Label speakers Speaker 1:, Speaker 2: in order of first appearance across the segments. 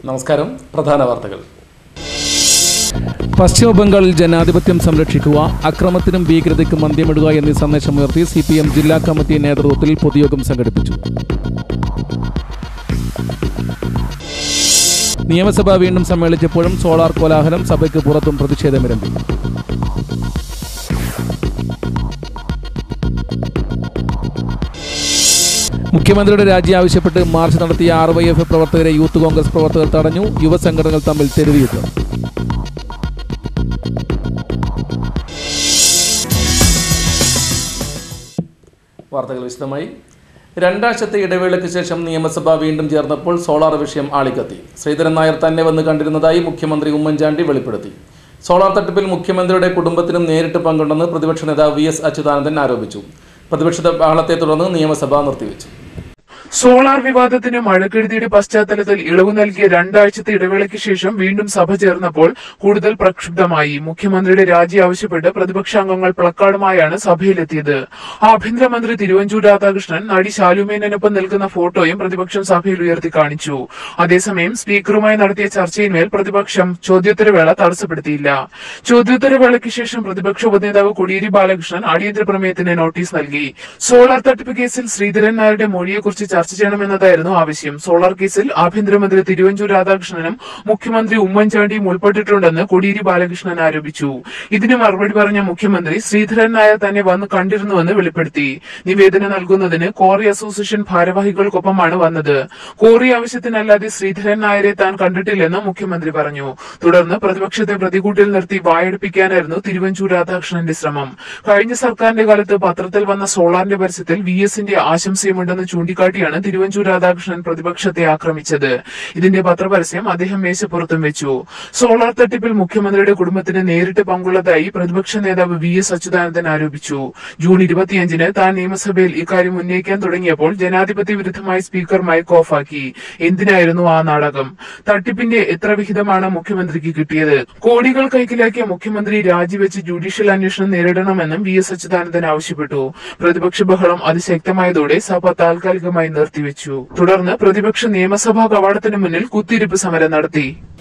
Speaker 1: നമസ്കാരം പ്രധാന വാർത്തകൾ
Speaker 2: പശ്ചിമ ബംഗാളിൽ ജനാധിപത്യം സംരക്ഷിക്കുക അക്രമത്തിനും ഭീകരതയ്ക്കും അന്ത്യമിടുക എന്നീ സന്ദേശമുയർത്തി സി പി എം ജില്ലാ കമ്മിറ്റി നേതൃത്വത്തിൽ പൊതുയോഗം സംഘടിപ്പിച്ചു നിയമസഭ വീണ്ടും സമ്മേളിച്ചപ്പോഴും സോളാർ കോലാഹലം സഭയ്ക്ക് പുറത്തും പ്രതിഷേധമിരമ്പി മുഖ്യമന്ത്രിയുടെ രാജി ആവശ്യപ്പെട്ട് മാർച്ച് നടത്തിയ ആർ വൈ എഫ് പ്രവർത്തകരെ യൂത്ത് കോൺഗ്രസ് പ്രവർത്തകർ തടഞ്ഞു യുവസംഘടനകൾ തമ്മിൽ തെരുവ് യുദ്ധം
Speaker 1: വാർത്തകൾ വിശദമായി രണ്ടാഴ്ചത്തെ ഇടവേളയ്ക്ക് ശേഷം നിയമസഭ വീണ്ടും ചേർന്നപ്പോൾ സോളാർ വിഷയം ആളിക്കത്തി ശ്രീധരൻ നായർ തന്നെ വന്ന് കണ്ടിരുന്നതായി മുഖ്യമന്ത്രി ഉമ്മൻചാണ്ടി വെളിപ്പെടുത്തി സോളാർ തട്ടിപ്പിൽ മുഖ്യമന്ത്രിയുടെ കുടുംബത്തിനും നേരിട്ട് പങ്കുണ്ടെന്ന് പ്രതിപക്ഷ നേതാവ് വി എസ് അച്യുതാനന്ദൻ ആരോപിച്ചു പ്രതിപക്ഷ ബഹളത്തെ തുടർന്ന് നിയമസഭ നിർത്തിവെച്ചു
Speaker 3: സോളാർ വിവാദത്തിന് മഴക്കെടുതിയുടെ പശ്ചാത്തലത്തിൽ ഇളവ് നൽകിയ രണ്ടാഴ്ചത്തെ ഇടവേളയ്ക്ക് ശേഷം വീണ്ടും സഭ ചേർന്നപ്പോൾ കൂടുതൽ പ്രക്ഷുബ്ധമായി മുഖ്യമന്ത്രിയുടെ രാജി ആവശ്യപ്പെട്ട് പ്രതിപക്ഷാംഗങ്ങൾ പ്ലക്കാർഡുമായാണ് സഭയിലെത്തിയത് ആഭ്യന്തരമന്ത്രി തിരുവഞ്ചൂർ രാധാകൃഷ്ണൻ നടി ശാലുമേനൊപ്പം നിൽക്കുന്ന ഫോട്ടോയും പ്രതിപക്ഷം സഭയിൽ ഉയർത്തി കാണിച്ചു അതേസമയം സ്പീക്കറുമായി നടത്തിയ ചർച്ചയിന്മേൽ പ്രതിപക്ഷം ചോദ്യോത്തരവേള തടസ്സപ്പെടുത്തിയില്ല ചോദ്യോത്തരവേളയ്ക്ക് ശേഷം പ്രതിപക്ഷ ഉപനേതാവ് കോടിയേരി ബാലകൃഷ്ണൻ അടിയന്തര പ്രമേയത്തിന് നോട്ടീസ് നൽകി സോളാർ തട്ടിപ്പ് കേസിൽ ശ്രീധരൻ നായരുടെ മൊഴിയെക്കുറിച്ച് ചർച്ച ചെയ്യണമെന്നതായിരുന്നു ആവശ്യം സോളാർ കേസിൽ ആഭ്യന്തരമന്ത്രി തിരുവഞ്ചൂർ രാധാകൃഷ്ണനും മുഖ്യമന്ത്രി ഉമ്മൻചാണ്ടിയും ഉൾപ്പെട്ടിട്ടുണ്ടെന്ന് കോടിയേരി ബാലകൃഷ്ണൻ ആരോപിച്ചു ഇതിന് മറുപടി പറഞ്ഞ മുഖ്യമന്ത്രി ശ്രീധരൻ നായർ തന്നെ വന്ന് കണ്ടിരുന്നുവെന്ന് വെളിപ്പെടുത്തി നിവേദനം നൽകുന്നതിന് കോറി അസോസിയേഷൻ ഭാരവാഹികൾക്കൊപ്പമാണ് വന്നത് കോറി ആവശ്യത്തിനല്ലാതെ ശ്രീധരൻ നായരെ താൻ കണ്ടിട്ടില്ലെന്ന് മുഖ്യമന്ത്രി പറഞ്ഞു തുടർന്ന് പ്രതിപക്ഷത്തെ പ്രതികൂട്ടിൽ നിർത്തി വായടിപ്പിക്കാനായിരുന്നു തിരുവഞ്ചൂർ രാധാകൃഷ്ണന്റെ ശ്രമം കഴിഞ്ഞ സർക്കാരിന്റെ കാലത്ത് പത്രത്തിൽ വന്ന സോളാറിന്റെ പരസ്യത്തിൽ വി എസിന്റെ ആശംസയുമുണ്ടെന്ന് ചൂണ്ടിക്കാട്ടിയാണ് തിരുവഞ്ചൂർ രാധാകൃഷ്ണൻ പ്രതിപക്ഷത്തെ ആക്രമിച്ചത് ഇതിന്റെ പത്രപരസ്യം അദ്ദേഹം മേശപ്പുറത്തും വെച്ചു സോളാർ തട്ടിപ്പിൽ മുഖ്യമന്ത്രിയുടെ കുടുംബത്തിന് നേരിട്ട് പങ്കുള്ളതായി പ്രതിപക്ഷ നേതാവ് വി എസ് അച്യുതാനന്ദൻ ആരോപിച്ചു ജൂൺ ഇരുപത്തിയഞ്ചിന് താൻ നിയമസഭയിൽ ഇക്കാര്യം ഉന്നയിക്കാൻ തുടങ്ങിയപ്പോൾ ജനാധിപത്യ വിരുദ്ധമായി സ്പീക്കർ മൈക്ക് ഓഫാക്കി എന്തിനായിരുന്നു ആ നാടകം തട്ടിപ്പിന്റെ എത്ര വിഹിതമാണ് മുഖ്യമന്ത്രിക്ക് കിട്ടിയത് കോടികൾ കൈക്കലാക്കിയ മുഖ്യമന്ത്രി രാജിവെച്ച് ജുഡീഷ്യൽ അന്വേഷണം നേരിടണമെന്നും വി എസ് അച്യുതാനന്ദൻ ആവശ്യപ്പെട്ടു പ്രതിപക്ഷ ബഹളം അതിശക്തമായതോടെ സഭ താൽക്കാലികമായി നിർത്തിവെച്ചു തുടർന്ന് പ്രതിപക്ഷ നിയമസഭാ കവാടത്തിന് മുന്നിൽ കുത്തിയിരിപ്പ് സമരം നടത്തി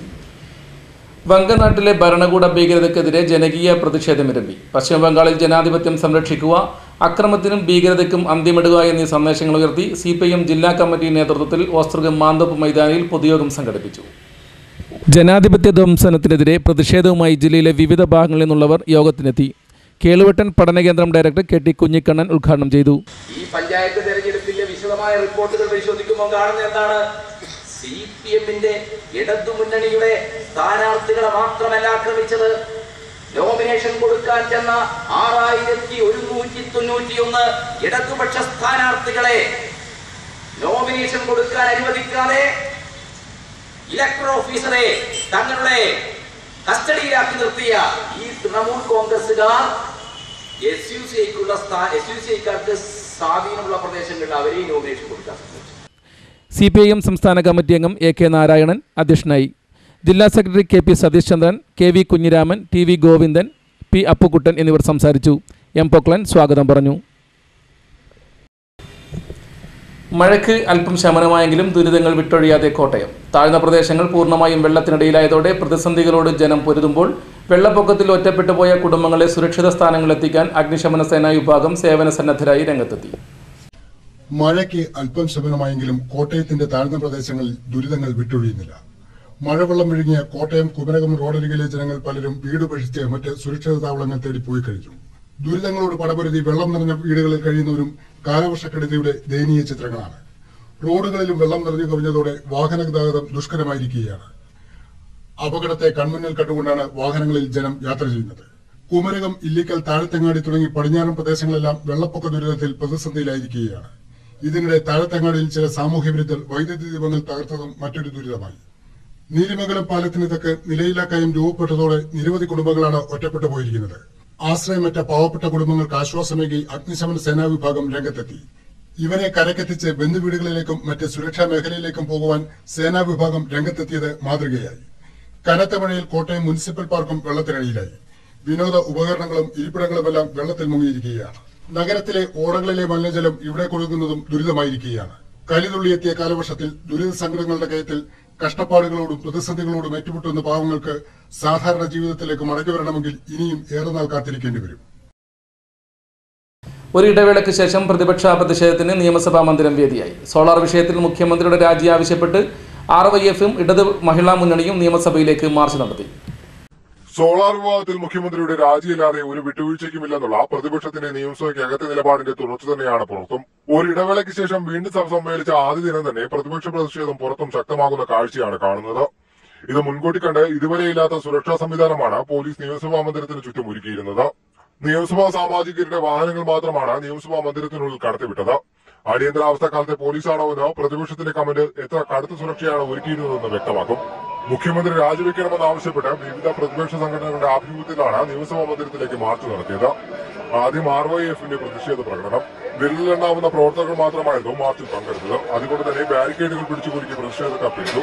Speaker 1: വങ്കനാട്ടിലെ ഭരണകൂട ഭീകരതയ്ക്കെതിരെ ജനകീയ പ്രതിഷേധമിരമ്പി പശ്ചിമ ബംഗാളിൽ ജനാധിപത്യം സംരക്ഷിക്കുക അക്രമത്തിനും ഭീകരതയ്ക്കും അന്ത്യമിടുക എന്നീ സന്ദേശങ്ങൾ ഉയർത്തി സി പി എം ജില്ലാ കമ്മിറ്റി നേതൃത്വത്തിൽ ഓസ്തൃകം മാന്തോപ്പ് മൈതാനിയിൽ പൊതുയോഗം സംഘടിപ്പിച്ചു
Speaker 2: ജനാധിപത്യ ധ്വംസനത്തിനെതിരെ പ്രതിഷേധവുമായി ജില്ലയിലെ വിവിധ ഭാഗങ്ങളിൽ നിന്നുള്ളവർ യോഗത്തിനെത്തി കേളുവട്ടൻ പഠനകേന്ദ്രം ഡയറക്ടർ കെ ടി കുഞ്ഞിക്കണ്ണൻ ഉദ്ഘാടനം ചെയ്തു
Speaker 4: ഈ പഞ്ചായത്ത് തെരഞ്ഞെടുപ്പിന്റെ വിശദമായ റിപ്പോർട്ടുകൾ പരിശോധിക്കുമ്പോൾ കാണുന്നത് എന്താണ് സി പി എമ്മിന്റെ ഇടതുമുന്നണിയുടെ സ്ഥാനാർത്ഥികളെ മാത്രമല്ല ആക്രമിച്ചത് നോമിനേഷൻ കൊടുക്കാൻ ചെന്ന ആറായിരത്തി ഒരുന്നൂറ്റി തൊണ്ണൂറ്റിയൊന്ന് ഇടതുപക്ഷ സ്ഥാനാർത്ഥികളെ നോമിനേഷൻ കൊടുക്കാൻ അനുവദിക്കാതെ ഇലക്ടർ ഓഫീസറെ തങ്ങളുടെ കസ്റ്റഡിയിലാക്കി നിർത്തിയ ഈ തൃണമൂൽ കോൺഗ്രസുകാർ എസ് യു സി ഐക്കുള്ള എസ് യു സി ഐക്കാർക്ക് സ്വാധീനമുള്ള പ്രദേശങ്ങളിൽ അവരെയും നോമിനേഷൻ കൊടുക്കാൻ ശ്രമിച്ചു
Speaker 2: സി പി ഐ എം സംസ്ഥാന കമ്മിറ്റി അംഗം എ കെ നാരായണൻ അധ്യക്ഷനായി ജില്ലാ സെക്രട്ടറി K P Satheesh Chandran K V Kunhiraman T V Govindan P Appukuttan എന്നിവർ സംസാരിച്ചു എം പൊക്ലൻ സ്വാഗതം പറഞ്ഞു
Speaker 1: മഴയ്ക്ക് അല്പം ശമനമായെങ്കിലും ദുരിതങ്ങൾ വിട്ടൊഴിയാതെ കോട്ടയം താഴ്ന്ന പ്രദേശങ്ങൾ പൂർണ്ണമായും വെള്ളത്തിനടിയിലായതോടെ പ്രതിസന്ധികളോട് ജനം പൊരുതുമ്പോൾ വെള്ളപ്പൊക്കത്തിൽ ഒറ്റപ്പെട്ടു പോയ കുടുംബങ്ങളെ സുരക്ഷിത സ്ഥാനങ്ങളിലെത്തിക്കാൻ അഗ്നിശമന സേനാ വിഭാഗം സേവന സന്നദ്ധരായി രംഗത്തെത്തി
Speaker 5: മഴയ്ക്ക് അല്പം ശമനമായെങ്കിലും കോട്ടയത്തിന്റെ താഴ്ന്ന പ്രദേശങ്ങളിൽ ദുരിതങ്ങൾ വിട്ടൊഴിയുന്നില്ല മഴവെള്ളം വിഴുങ്ങിയ കോട്ടയം കുമരകം റോഡരികിലെ ജനങ്ങൾ പലരും വീട് ഉപേക്ഷിച്ച് മറ്റ് സുരക്ഷിത താവളങ്ങൾ തേടി പോയി കഴിഞ്ഞു ദുരിതങ്ങളോട് പടപൊരുതി വെള്ളം നിറഞ്ഞ വീടുകളിൽ കഴിയുന്നവരും കാലവർഷക്കെടുതിയുടെ ദയനീയ ചിത്രങ്ങളാണ് റോഡുകളിലും വെള്ളം നിറഞ്ഞു കവിഞ്ഞതോടെ വാഹന ഗതാഗതം ദുഷ്കരമായിരിക്കുകയാണ് അപകടത്തെ കൺമുന്നിൽ കണ്ടുകൊണ്ടാണ് വാഹനങ്ങളിൽ ജനം യാത്ര ചെയ്യുന്നത് കുമരകം ഇല്ലിക്കൽ താഴത്തെങ്ങാടി തുടങ്ങി പടിഞ്ഞാറൻ പ്രദേശങ്ങളെല്ലാം വെള്ളപ്പൊക്ക ദുരിതത്തിൽ പ്രതിസന്ധിയിലായിരിക്കുകയാണ് ഇതിനിടെ താഴത്തെങ്ങാടിയിൽ ചില സാമൂഹ്യ വിരുദ്ധർ വൈദ്യുതി ദീപങ്ങൾ തകർത്തതും മറ്റൊരു ദുരിതമായി നീലിമംഗലം പാലത്തിന് തെക്ക് നിലയില്ലാക്കായും രൂപപ്പെട്ടതോടെ നിരവധി കുടുംബങ്ങളാണ് ഒറ്റപ്പെട്ടു പോയിരിക്കുന്നത് ആശ്രയമറ്റ പാവപ്പെട്ട കുടുംബങ്ങൾക്ക് ആശ്വാസമേകി അഗ്നിശമന സേനാ വിഭാഗം രംഗത്തെത്തി ഇവരെ കരക്കെത്തിച്ച് ബന്ധുവീടുകളിലേക്കും മറ്റ് സുരക്ഷാ മേഖലയിലേക്കും പോകുവാൻ സേനാ വിഭാഗം രംഗത്തെത്തിയത് മാതൃകയായി കനത്ത മഴയിൽ കോട്ടയം മുനിസിപ്പൽ പാർക്കും വെള്ളത്തിനടിയിലായി വിനോദ ഉപകരണങ്ങളും ഇരിപ്പിടങ്ങളുമെല്ലാം വെള്ളത്തിൽ മുങ്ങിയിരിക്കുകയാണ് നഗരത്തിലെ ഓടകളിലെ മലിനജലം ഇവിടെ കൊഴുകുന്നതും ദുരിതമായിരിക്കുകയാണ് കലിതുള്ളിയെത്തിയ കാലവർഷത്തിൽ ദുരിത സങ്കടങ്ങളുടെ കയത്തിൽ കഷ്ടപ്പാടുകളോടും പ്രതിസന്ധികളോടും ഏറ്റുമുട്ടുന്ന പാവങ്ങൾക്ക് സാധാരണ ജീവിതത്തിലേക്ക് മടക്കി വരണമെങ്കിൽ ഇനിയും ഏറെ നാൾ കാത്തിരിക്കേണ്ടി വരും
Speaker 1: ഒരു ഇടവേളയ്ക്ക് ശേഷം പ്രതിപക്ഷ പ്രതിഷേധത്തിന് നിയമസഭാ മന്ദിരം വേദിയായി സോളാർ വിഷയത്തിൽ മുഖ്യമന്ത്രിയുടെ രാജി ആവശ്യപ്പെട്ട് ആർ വൈ എഫും ഇടത് മഹിളാ മുന്നണിയും നിയമസഭയിലേക്ക് മാർച്ച് നടത്തി
Speaker 6: സോളാർ വിവാദത്തിൽ മുഖ്യമന്ത്രിയുടെ രാജിയില്ലാതെ ഒരു വിട്ടുവീഴ്ചയ്ക്കുമില്ലെന്നുള്ള പ്രതിപക്ഷത്തിന്റെ നിയമസഭയ്ക്ക് അകത്തെ നിലപാടിന്റെ തുടർച്ച തന്നെയാണ് പുറത്തും ഒരു ഇടവേളയ്ക്ക് ശേഷം വീണ്ടും സഭ സമ്മേളിച്ച ആദ്യ ദിനം തന്നെ പ്രതിപക്ഷ പ്രതിഷേധം പുറത്തും ശക്തമാകുന്ന കാഴ്ചയാണ് കാണുന്നത് ഇത് മുൻകൂട്ടി കണ്ട് ഇതുവരെയില്ലാത്ത സുരക്ഷാ സംവിധാനമാണ് പോലീസ് നിയമസഭാ മന്ദിരത്തിന് ചുറ്റും ഒരുക്കിയിരുന്നത് നിയമസഭാ സാമാജികരുടെ വാഹനങ്ങൾ മാത്രമാണ് നിയമസഭാ മന്ദിരത്തിനുള്ളിൽ കടത്തിവിട്ടത് അടിയന്തരാവസ്ഥ കാലത്തെ പോലീസാണോ എന്ന് പ്രതിപക്ഷത്തിന്റെ കമന്റ് എത്ര കടുത്ത സുരക്ഷയാണ് ഒരുക്കിയിരുന്നതെന്ന് വ്യക്തമാക്കും മുഖ്യമന്ത്രി രാജിവെക്കണമെന്ന് ആവശ്യപ്പെട്ട് വിവിധ പ്രതിപക്ഷ സംഘടനകളുടെ ആഭിമുഖ്യത്തിലാണ് നിയമസഭാ മന്ദിരത്തിലേക്ക് മാർച്ച് നടത്തിയത് ആദ്യം ആർ വൈ എഫിന്റെ പ്രതിഷേധ പ്രകടനം വിരലിലെണ്ണാവുന്ന പ്രവർത്തകർ മാത്രമായിരുന്നു മാർച്ചിൽ പങ്കെടുത്തത് അതുകൊണ്ട് തന്നെ ബാരിക്കേഡുകൾ പിടിച്ചു കുലുക്കി പ്രതിഷേധക്കാർ പിടിച്ചു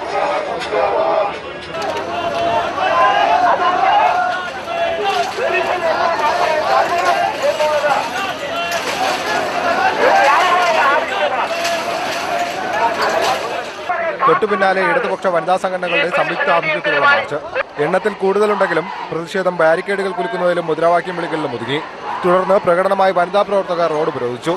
Speaker 7: തൊട്ടു പിന്നാലെ ഇടതുപക്ഷ വനിതാ സംഘടനകളുടെ സംയുക്ത ആഭിമുഖ്യത്തിലുള്ള മാർച്ച് എണ്ണത്തിൽ കൂടുതലുണ്ടെങ്കിലും പ്രതിഷേധം ബാരിക്കേഡുകൾ കുലുക്കുന്നതിലും മുദ്രാവാക്യം വിളികളിലും ഒതുങ്ങി തുടർന്ന് പ്രകടനമായി വനിതാ പ്രവർത്തകർ റോഡ് ഉപരോധിച്ചു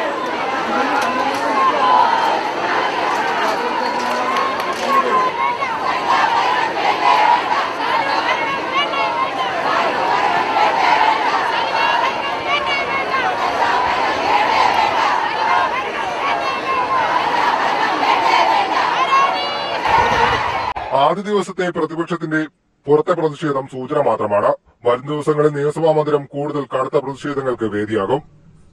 Speaker 6: ആദ്യ ദിവസത്തെ പ്രതിപക്ഷത്തിന്റെ പുറത്തെ പ്രതിഷേധം സൂചന മാത്രമാണ് വരും ദിവസങ്ങളിൽ നിയമസഭാ മന്ദിരം കൂടുതൽ കടുത്ത പ്രതിഷേധങ്ങൾക്ക് വേദിയാകും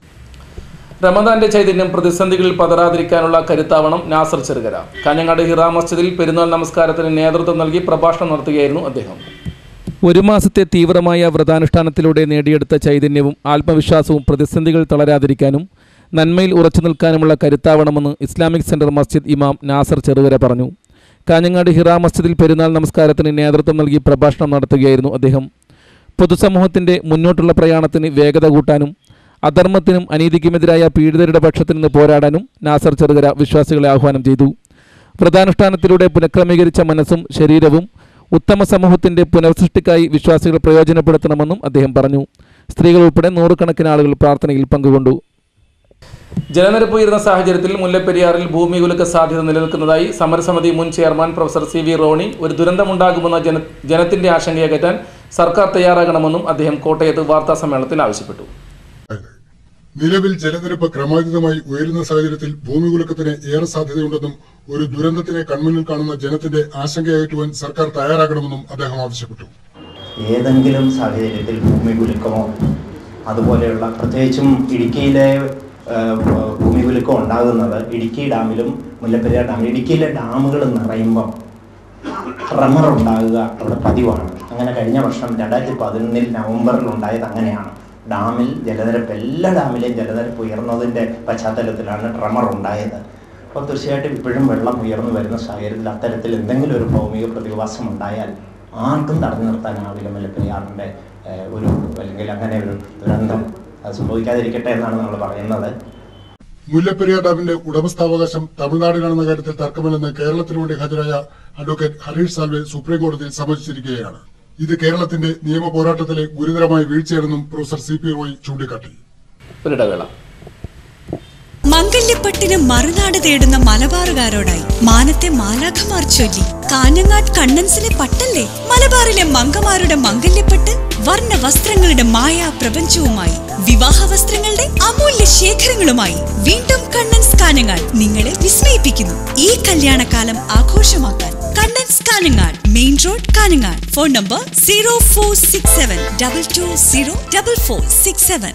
Speaker 1: റമദാന്റെ ചൈതന്യം പ്രതിസന്ധികളിൽ പതറാതിരിക്കാനുള്ള കരുത്താവണം നാസർ ചെറുകര കാഞ്ഞങ്ങാട് ഹിറ മസ്ജിദിൽ പെരുന്നാൾ നമസ്കാരത്തിന് നേതൃത്വം നൽകി പ്രഭാഷണം നടത്തുകയായിരുന്നു അദ്ദേഹം
Speaker 2: ഒരു മാസത്തെ തീവ്രമായ വ്രതാനുഷ്ഠാനത്തിലൂടെ നേടിയെടുത്ത ചൈതന്യവും ആത്മവിശ്വാസവും പ്രതിസന്ധികൾ തളരാതിരിക്കാനും നന്മയിൽ ഉറച്ചു നിൽക്കാനുമുള്ള കരുത്താവണമെന്ന് ഇസ്ലാമിക് സെന്റർ മസ്ജിദ് ഇമാം നാസർ ചെറുകര പറഞ്ഞു കാഞ്ഞങ്ങാട് ഹിറ മസ്ജിദിൽ പെരുന്നാൾ നമസ്കാരത്തിന് നേതൃത്വം നൽകി പ്രഭാഷണം നടത്തുകയായിരുന്നു അദ്ദേഹം പൊതുസമൂഹത്തിൻ്റെ മുന്നോട്ടുള്ള പ്രയാണത്തിന് വേഗത കൂട്ടാനും അധർമ്മത്തിനും അനീതിക്കുമെതിരായ പീഡിതരുടെ പക്ഷത്തു നിന്ന് പോരാടാനും നാസർ ചെറുകര വിശ്വാസികളെ ആഹ്വാനം ചെയ്തു വ്രതാനുഷ്ഠാനത്തിലൂടെ പുനഃക്രമീകരിച്ച മനസ്സും ശരീരവും ഉത്തമ സമൂഹത്തിന്റെ പുനഃസൃഷ്ടിക്കായി വിശ്വാസികൾ പ്രയോജനപ്പെടുത്തണമെന്നും അദ്ദേഹം പറഞ്ഞു സ്ത്രീകൾ ഉൾപ്പെടെ നൂറുകണക്കിന് ആളുകൾ പ്രാർത്ഥനയിൽ പങ്കുകൊണ്ടു
Speaker 1: ജലനിരപ്പ് ഉയർന്ന സാഹചര്യത്തിൽ മുല്ലപ്പെരിയാറിൽ ഭൂമി കുലുക്ക സാധ്യത നിലനിൽക്കുന്നതായി സമരസമിതി മുൻ chairman professor C V Roni ഒരു ദുരന്തമുണ്ടാകുമെന്ന ജന ജനത്തിന്റെ ആശങ്കയകറ്റാൻ സർക്കാർ തയ്യാറാകണമെന്നും അദ്ദേഹം കോട്ടയത്ത് വാർത്താ സമ്മേളനത്തിൽ ആവശ്യപ്പെട്ടു
Speaker 5: നിലവിൽ ജലനിരപ്പ് ക്രമാതീതമായി ഉയരുന്ന സാഹചര്യത്തിൽ ഭൂമികുലുക്കത്തിന് ഏറെ സാധ്യതയുണ്ടെന്നും ഒരു ദുരന്തത്തിനെ കൺമുന്നിൽ കാണുന്ന ജനത്തിന്റെ ആശങ്കയകറ്റുവാൻ സർക്കാർ തയ്യാറാകണമെന്നും അദ്ദേഹം ആവശ്യപ്പെട്ടു
Speaker 8: ഏതെങ്കിലും സാഹചര്യത്തിൽ ഭൂമി കുലുക്കമോ അതുപോലെയുള്ള പ്രത്യേകിച്ചും ഇടുക്കിയിലെ ആ, ഭൂമി കുലുക്കം ഉണ്ടാകുന്നത് ഇടുക്കി ഡാമിലും മുല്ലപ്പെരിയാർ ഡാമിലും ഇടുക്കിയിലെ ഡാമുകൾ നിറയുമ്പം ട്രമർ ഉണ്ടാകുക അവിടെ പതിവാണ് അങ്ങനെ കഴിഞ്ഞ വർഷം രണ്ടായിരത്തി പതിനൊന്നിൽ നവംബറിൽ ഉണ്ടായത് അങ്ങനെയാണ് ഡാമിൽ ജലനിരപ്പ് എല്ലാ ഡാമിലെയും ജലനിരപ്പ് ഉയർന്നതിൻ്റെ പശ്ചാത്തലത്തിലാണ് ട്രമർ ഉണ്ടായത് അപ്പോൾ തീർച്ചയായിട്ടും ഇപ്പോഴും വെള്ളം ഉയർന്നു വരുന്ന സാഹചര്യത്തിൽ അത്തരത്തിൽ എന്തെങ്കിലും ഒരു ഭൗമിക പ്രതിഭാസം ഉണ്ടായാൽ ആർക്കും തടഞ്ഞു നിർത്താനാവില്ല മുല്ലപ്പെരിയാറിൻ്റെ ഏഹ്, ഒരു അല്ലെങ്കിൽ അങ്ങനെ ഒരു ദുരന്തം അത് സംഭവിക്കാതിരിക്കട്ടെ എന്നാണ് നമ്മൾ പറയുന്നത്
Speaker 5: മുല്ലപ്പെരിയാർ ഡാമിന്റെ ഉടമസ്ഥാവകാശം തമിഴ്നാടിനാണെന്ന കാര്യത്തിൽ തർക്കമില്ലെന്ന് കേരളത്തിനു വേണ്ടി ഹാജരായ അഡ്വക്കേറ്റ് ഹരീഷ് സാൽവെ സുപ്രീം കോടതിയിൽ സമ്മതിച്ചിരിക്കുകയാണ് ഇത് കേരളത്തിന്റെ നിയമ പോരാട്ടത്തിലെ ഗുരുതരമായ വീഴ്ചയാണെന്നും പ്രൊഫസർ സി പി റോയ് ചൂണ്ടിക്കാട്ടി
Speaker 1: ഒരിടവേള
Speaker 9: മംഗല്യപ്പട്ടിന് മറുനാട് തേടുന്ന മലബാറുകാരോടായി മാനത്തെ മാലാഖമാർ ചൊല്ലി കാഞ്ഞങ്ങാട് കണ്ണൻസിലെ പട്ടല്ലേ മലബാറിലെ മങ്കമാരുടെ മംഗല്യപ്പട്ട് വർണ്ണ വസ്ത്രങ്ങളുടെ മായാ പ്രപഞ്ചവുമായി വിവാഹ വസ്ത്രങ്ങളുടെ അമൂല്യ ശേഖരങ്ങളുമായി വീണ്ടും കണ്ണൻസ് കാഞ്ഞങ്ങാട് നിങ്ങളെ വിസ്മയിപ്പിക്കുന്നു ഈ കല്യാണകാലം ആഘോഷമാക്കാൻ Kannan's Kanhangad main road Kanhangad phone number zero four six seven double two zero double four six seven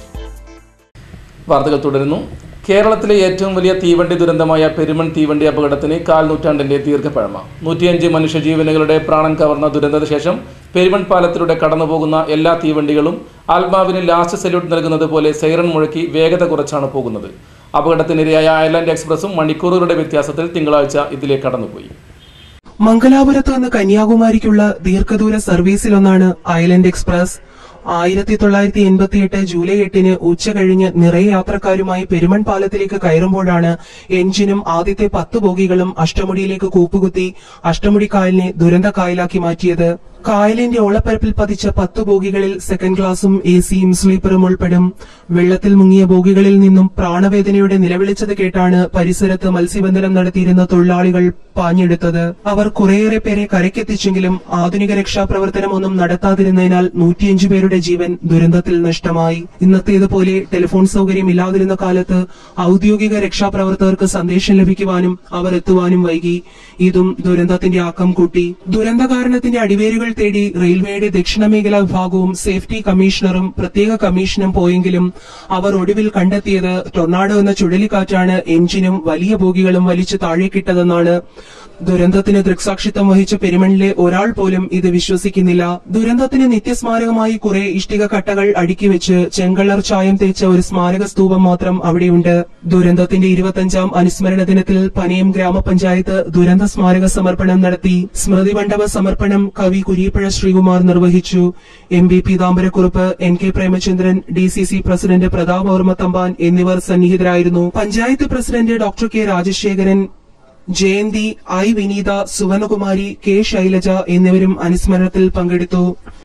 Speaker 1: വാർത്തകൾ തുടരുന്നു കേരളത്തിലെ ഏറ്റവും വലിയ തീവണ്ടി ദുരന്തമായ പെരുമൺ തീവണ്ടി അപകടത്തിന് കാൽ നൂറ്റാണ്ടിന്റെ ദീർഘപഴമ നൂറ്റിയഞ്ച് മനുഷ്യജീവനുകളുടെ പ്രാണൻ കവർന്ന ദുരന്തത്തിന് ശേഷം പെരുമൺ പാലത്തിലൂടെ കടന്നുപോകുന്ന എല്ലാ തീവണ്ടികളും ആത്മാവിന് ലാസ്റ്റ് സല്യൂട്ട് നൽകുന്നത് പോലെ സൈറൺ മുഴക്കി വേഗത കുറച്ചാണ് പോകുന്നത് അപകടത്തിനിരയായ അയർലൻഡ് എക്സ്പ്രസും മണിക്കൂറുകളുടെ വ്യത്യാസത്തിൽ തിങ്കളാഴ്ച ഇതിലെ കടന്നുപോയി
Speaker 10: മംഗലാപുരത്ത് നിന്ന് കന്യാകുമാരിക്കുള്ള ദീർഘദൂര സർവീസിലൊന്നാണ് ഐലൻഡ് എക്സ്പ്രസ് ആയിരത്തി തൊള്ളായിരത്തി എൺപത്തിയെട്ട് ജൂലൈ എട്ടിന് ഉച്ച കഴിഞ്ഞ് നിറയെ യാത്രക്കാരുമായി പെരുമൺ പാലത്തിലേക്ക് കയറുമ്പോഴാണ് എഞ്ചിനും ആദ്യത്തെ പത്ത് ബോഗികളും അഷ്ടമുടിയിലേക്ക് കൂപ്പുകുത്തി അഷ്ടമുടി കായലിനെ ദുരന്ത കായലാക്കി മാറ്റിയത് കായലിന്റെ ഓളപ്പരപ്പിൽ പതിച്ച പത്ത് ബോഗികളിൽ സെക്കൻഡ് ക്ലാസും എ സിയും സ്ലീപ്പറും ഉൾപ്പെടും വെള്ളത്തിൽ മുങ്ങിയ ബോഗികളിൽ നിന്നും പ്രാണവേദനയുടെ നിലവിളിച്ചത് കേട്ടാണ് പരിസരത്ത് മത്സ്യബന്ധനം നടത്തിയിരുന്ന തൊഴിലാളികൾ പാഞ്ഞെടുത്തത് അവർ കുറേയേറെ പേരെ കരയ്ക്കെത്തിച്ചെങ്കിലും ആധുനിക രക്ഷാപ്രവർത്തനമൊന്നും നടത്താതിരുന്നതിനാൽ നൂറ്റിയഞ്ചു പേരുടെ ജീവൻ ദുരന്തത്തിൽ നഷ്ടമായി ഇന്നത്തേതുപോലെ ടെലിഫോൺ സൗകര്യം ഇല്ലാതിരുന്ന കാലത്ത് ഔദ്യോഗിക രക്ഷാപ്രവർത്തകർക്ക് സന്ദേശം ലഭിക്കുവാനും അവർ എത്തുവാനും വൈകി ഇതും ദുരന്തത്തിന്റെ ആക്കം കൂട്ടി ദുരന്ത കാരണത്തിന്റെ അടിവേരുകൾ തേടി റെയിൽവേയുടെ ദക്ഷിണ മേഖലാ വിഭാഗവും സേഫ്റ്റി കമ്മീഷണറും പ്രത്യേക കമ്മീഷനും പോയെങ്കിലും അവർ ഒടുവിൽ കണ്ടെത്തിയത് ടൊർണാഡോ എന്ന ചുഴലിക്കാറ്റാണ് എഞ്ചിനും വലിയ ബോഗികളും വലിച്ചു താഴേക്കിട്ടതെന്നാണ് ദുരന്തത്തിന് ദൃക്സാക്ഷിത്വം വഹിച്ച പെരുമണിലെ ഒരാൾ പോലും ഇത് വിശ്വസിക്കുന്നില്ല ദുരന്തത്തിന് നിത്യസ്മാരകമായി കുറെ ഇഷ്ടിക കട്ടകൾ അടുക്കി വെച്ച് ചെങ്കളർ ചായം തേച്ച ഒരു സ്മാരക സ്തൂപം മാത്രം അവിടെയുണ്ട് ദുരന്തത്തിന്റെ ഇരുപത്തഞ്ചാം അനുസ്മരണ ദിനത്തിൽ പനയം ഗ്രാമപഞ്ചായത്ത് ദുരന്ത സ്മാരക സമർപ്പണം നടത്തി സ്മൃതി മണ്ഡപ സമർപ്പണം കവി കുരിയപ്പുഴ ശ്രീകുമാർ നിർവഹിച്ചു M P Peethambarakurup N K Premachandran D C C president Prathap Varma Thampan എന്നിവർ സന്നിഹിതരായിരുന്നു panchayat president doctor K Rajasekharan Jayanthi I Vineetha Suvarnakumari K Shailaja എന്നിവരും അനുസ്മരണത്തിൽ പങ്കെടുത്തു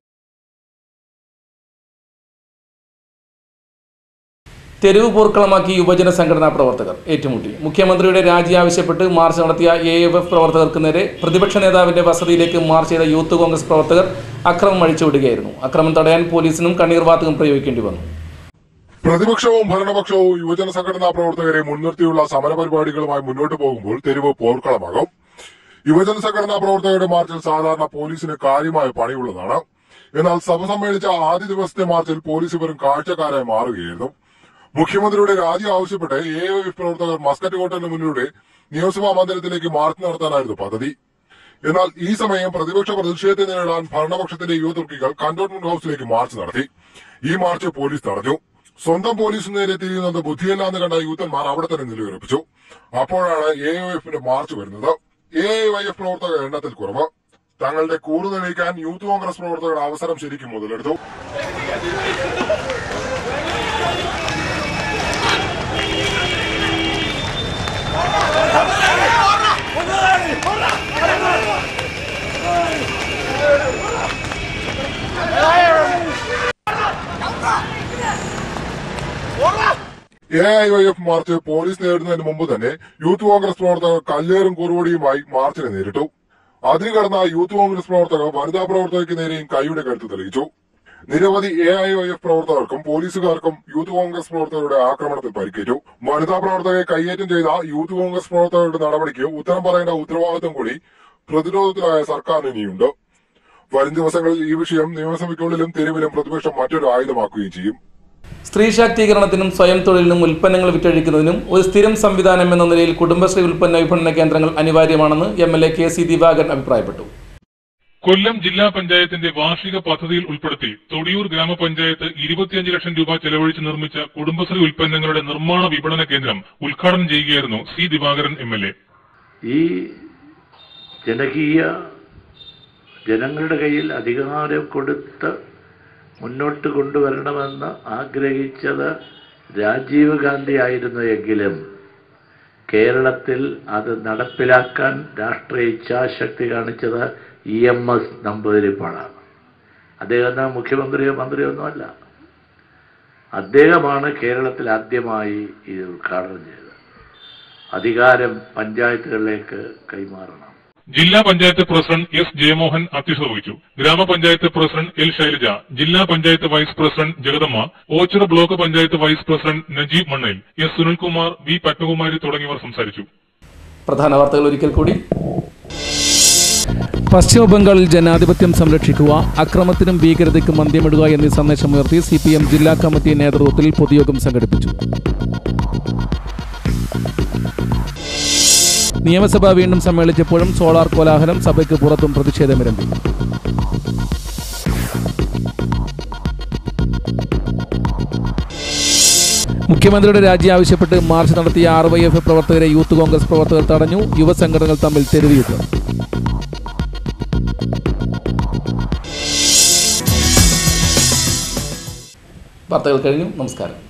Speaker 1: തെരുവ് പോർക്കളമാക്കി യുവജന സംഘടനാ പ്രവർത്തകർ ഏറ്റുമുട്ടി മുഖ്യമന്ത്രിയുടെ രാജി ആവശ്യപ്പെട്ട് മാർച്ച് നടത്തിയ എ എഫ് എഫ് പ്രവർത്തകർക്ക് നേരെ പ്രതിപക്ഷ നേതാവിന്റെ വസതിയിലേക്ക് മാർച്ച് ചെയ്ത യൂത്ത് കോൺഗ്രസ് പ്രവർത്തകർ അക്രമം അഴിച്ചുവിടുകയായിരുന്നു അക്രമം തടയാൻ പോലീസിനും കണ്ണീർ വാതകം പ്രയോഗിക്കേണ്ടി വന്നു
Speaker 6: പ്രതിപക്ഷവും ഭരണപക്ഷവും യുവജന സംഘടനാ പ്രവർത്തകരെ മുൻനിർത്തിയുള്ള സമരപരിപാടികളുമായി മുന്നോട്ട് പോകുമ്പോൾ തെരുവ് പോർക്കളമാകും യുവജന സംഘടനാ പ്രവർത്തകരുടെ മാർച്ചിൽ സാധാരണ പോലീസിന് കാര്യമായ പണിയുള്ളതാണ് എന്നാൽ സഭ സമ്മേളിച്ച ആദ്യ ദിവസത്തെ മാർച്ചിൽ പോലീസ് വെറും കാഴ്ചക്കാരായി മാറുകയായിരുന്നു മുഖ്യമന്ത്രിയുടെ രാജി ആവശ്യപ്പെട്ട് എ എഫ് പ്രവർത്തകർ മസ്കറ്റ് ഹോട്ടലിന് മുന്നിലൂടെ നിയമസഭാ മന്ദിരത്തിലേക്ക് മാർച്ച് നടത്താനായിരുന്നു പദ്ധതി എന്നാൽ ഈ സമയം പ്രതിപക്ഷ പ്രതിഷേധത്തെ നേരിടാൻ ഭരണപക്ഷത്തിന്റെ യുവതുർക്കികൾ കന്റോൺമെന്റ് ഹൌസിലേക്ക് മാർച്ച് നടത്തി ഈ മാർച്ച് പോലീസ് തടഞ്ഞു സ്വന്തം പോലീസിന് നേരെ തിരിയുന്നത് ബുദ്ധിയല്ലാന്ന് കണ്ട യൂത്തന്മാർ അവിടെ തന്നെ നിലയുറപ്പിച്ചു അപ്പോഴാണ് എ ഒ എഫിന്റെ മാർച്ച് വരുന്നത് എ വൈ എഫ് പ്രവർത്തകർ എണ്ണത്തിൽ കുറവ് തങ്ങളുടെ കൂറ് തെളിയിക്കാൻ യൂത്ത് കോൺഗ്രസ് പ്രവർത്തകരുടെ അവസരം ശരിക്കും മുതലെടുത്തു A I Y F march police നേരിടുന്നതിന് മുമ്പ് തന്നെ യൂത്ത് കോൺഗ്രസ് പ്രവർത്തകർ കല്ലേറും കുറുവടിയുമായി മാർച്ചിനെ നേരിട്ടു അതിന് കടന്ന യൂത്ത് കോൺഗ്രസ് പ്രവർത്തകർ വനിതാ പ്രവർത്തകർക്ക് നേരെയും കൈയുടെ കരുത്ത് തെളിയിച്ചു നിരവധി എ ഐ വൈ എഫ് പ്രവർത്തകർക്കും പോലീസുകാർക്കും യൂത്ത് കോൺഗ്രസ് പ്രവർത്തകരുടെ ആക്രമണത്തിൽ പരിക്കേറ്റു വനിതാ പ്രവർത്തകരെ കൈയേറ്റം ചെയ്ത യൂത്ത് കോൺഗ്രസ് പ്രവർത്തകരുടെ നടപടിക്ക് ഉത്തരം പറയേണ്ട ഉത്തരവാദിത്വം കൂടി പ്രതിരോധത്തിലായ സർക്കാരിന് ഇനിയുണ്ട് വരും ദിവസങ്ങളിൽ ഈ വിഷയം നിയമസഭയ്ക്കുള്ളിലും തെരുവിലും പ്രതിപക്ഷം മറ്റൊരു ആയുധമാക്കുകയും ചെയ്യും
Speaker 1: സ്ത്രീ ശാക്തീകരണത്തിനും സ്വയം തൊഴിലിനും ഉൽപ്പന്നങ്ങൾ വിറ്റഴിക്കുന്നതിനും ഒരു സ്ഥിരം സംവിധാനം എന്ന നിലയിൽ കുടുംബശ്രീ ഉൽപ്പന്ന വിപണന കേന്ദ്രങ്ങൾ അനിവാര്യമാണെന്ന് M L A K C Divakaran അഭിപ്രായപ്പെട്ടു
Speaker 11: കൊല്ലം ജില്ലാ പഞ്ചായത്തിന്റെ വാർഷിക പദ്ധതിയിൽ ഉൾപ്പെടുത്തി തൊടിയൂർ ഗ്രാമപഞ്ചായത്ത് ഇരുപത്തിയഞ്ച് ലക്ഷം രൂപ ചെലവഴിച്ച് നിർമ്മിച്ച കുടുംബശ്രീ ഉൽപ്പന്നങ്ങളുടെ നിർമ്മാണ വിപണന കേന്ദ്രം ഉദ്ഘാടനം ചെയ്യുകയായിരുന്നു C Divakaran M L A
Speaker 12: ഈ ജനകീയ ജനങ്ങളുടെ കയ്യിൽ അധികാരം കൊടുത്ത് മുന്നോട്ട് കൊണ്ടുവരണമെന്ന് ആഗ്രഹിച്ചത് രാജീവ് ഗാന്ധി ആയിരുന്നു എങ്കിലും കേരളത്തിൽ അത് നടപ്പിലാക്കാൻ രാഷ്ട്രീയ ഇച്ഛാശക്തി കാണിച്ചത് ഇ എം എസ് നമ്പൂതിരിപ്പാടാണ് അദ്ദേഹം മുഖ്യമന്ത്രിയോ മന്ത്രിയോ ഒന്നുമല്ല അദ്ദേഹമാണ് കേരളത്തിൽ ആദ്യമായി ഇത് ഉദ്ഘാടനം ചെയ്തത് അധികാരം പഞ്ചായത്തുകളിലേക്ക് കൈമാറണം
Speaker 11: ജില്ലാ പഞ്ചായത്ത് പ്രസിഡന്റ് എസ് ജയമോഹൻ അധ്യക്ഷത വഹിച്ചു ഗ്രാമപഞ്ചായത്ത് പ്രസിഡന്റ് എൽ ശൈലജ ജില്ലാ panchayat vice president Jagadamma Ochira block panchayat vice president Najeeb Mannayil S Sunilkumar V Padmakumari തുടങ്ങിയവർ സംസാരിച്ചു
Speaker 1: പ്രധാന വാർത്തകൾ ഒരിക്കൽ കൂടി
Speaker 2: പശ്ചിമ ബംഗാളിൽ ജനാധിപത്യം സംരക്ഷിക്കുക അക്രമത്തിനും ഭീകരതയ്ക്കും അന്ത്യമിടുക എന്നീ സന്ദേശമുയർത്തി സി പി എം ജില്ലാ കമ്മിറ്റി നേതൃത്വത്തിൽ പൊതുയോഗം സംഘടിപ്പിച്ചു നിയമസഭ വീണ്ടും സമ്മേളിച്ചപ്പോഴും സോളാർ കോലാഹലം സഭയ്ക്ക് പുറത്തും പ്രതിഷേധമിരമ്പി മുഖ്യമന്ത്രിയുടെ രാജി ആവശ്യപ്പെട്ട് മാർച്ച് നടത്തിയ ആർ വൈ എഫ് പ്രവർത്തകരെ യൂത്ത് കോൺഗ്രസ് പ്രവർത്തകർ തടഞ്ഞു യുവസംഘടനകൾ തമ്മിൽ തെരുവിയുദ്ധം
Speaker 1: വാർത്തകൾ കഴിഞ്ഞു നമസ്കാരം